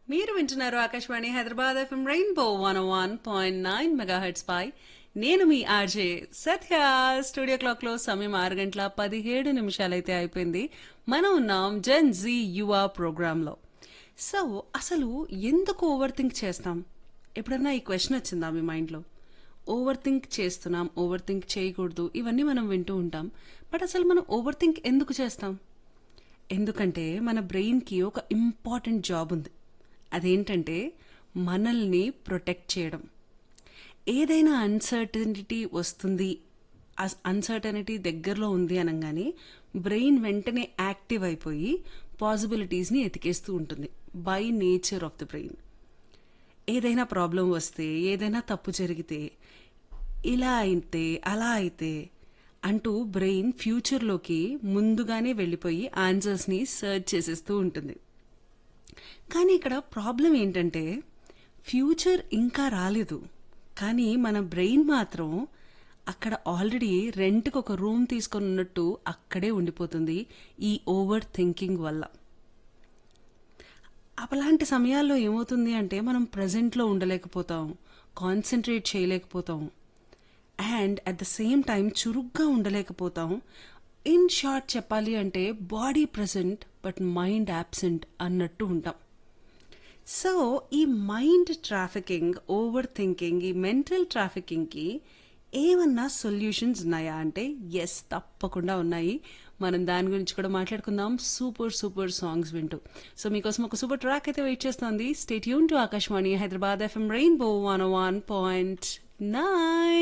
మీరు వింటున్నారు Akashvani Hyderabad FM rainbow one one point nine megahertz పై నేను మీ ఆర్జే సత్య స్టూడియో క్లాక్ లో సమయం ఆరు గంటల పదిహేడు నిమిషాలైతే అయిపోయింది మనం ఉన్నాం జెన్ జీ యువ ప్రోగ్రామ్ లో సో అసలు ఎందుకు ఓవర్ థింక్ చేస్తాం ఎప్పుడన్నా ఈ క్వశ్చన్ వచ్చిందా మీ మైండ్లో ఓవర్ థింక్ చేస్తున్నాం ఓవర్ థింక్ చేయకూడదు ఇవన్నీ మనం వింటూ ఉంటాం బట్ అసలు మనం ఓవర్ థింక్ ఎందుకు చేస్తాం ఎందుకంటే మన బ్రెయిన్కి ఒక ఇంపార్టెంట్ జాబ్ ఉంది అదేంటంటే మనల్ని ప్రొటెక్ట్ చేయడం ఏదైనా అన్సర్టనిటీ వస్తుంది అన్సర్టనిటీ దగ్గరలో ఉంది అనగానే బ్రెయిన్ వెంటనే యాక్టివ్ అయిపోయి పాసిబిలిటీస్ని ఎతికేస్తూ ఉంటుంది by nature of the brain ఏదైనా ప్రాబ్లం వస్తే ఏదైనా తప్పు జరిగితే ఇలా అయితే అలా అయితే అంటూ బ్రెయిన్ ఫ్యూచర్లోకి ముందుగానే వెళ్ళిపోయి ఆన్సర్స్ని సర్చ్ చేసేస్తూ ఉంటుంది కానీ ఇక్కడ ప్రాబ్లం ఏంటంటే ఫ్యూచర్ ఇంకా రాలేదు కానీ మన బ్రెయిన్ మాత్రం అక్కడ ఆల్రెడీ రెంట్కి ఒక రూమ్ తీసుకొని ఉన్నట్టు అక్కడే ఉండిపోతుంది ఈ ఓవర్ థింకింగ్ వల్ల అలాంటి సమయాల్లో ఏమవుతుంది అంటే మనం ప్రజెంట్లో ఉండలేకపోతాం కాన్సన్ట్రేట్ చేయలేకపోతాం and at the same time చురుగ్గా ఉండలేకపోతాం ఇన్ షార్ట్ చెప్పాలి అంటే body present but mind absent అన్నట్టు ఉంటాం సో ఈ మైండ్ ట్రాఫికింగ్ ఓవర్ థింకింగ్ ఈ మెంటల్ ట్రాఫికింగ్కి ఏమన్నా సొల్యూషన్స్ ఉన్నాయా అంటే ఎస్ తప్పకుండా ఉన్నాయి మనం దాని గురించి కూడా మాట్లాడుకుందాం సూపర్ సూపర్ సాంగ్స్ వింటూ సో మీకోసం ఒక సూపర్ ట్రాక్ అయితే వెయిట్ చేస్తోంది స్టేట్ యూన్ to Akashvani Hyderabad FM rainbow one one point nine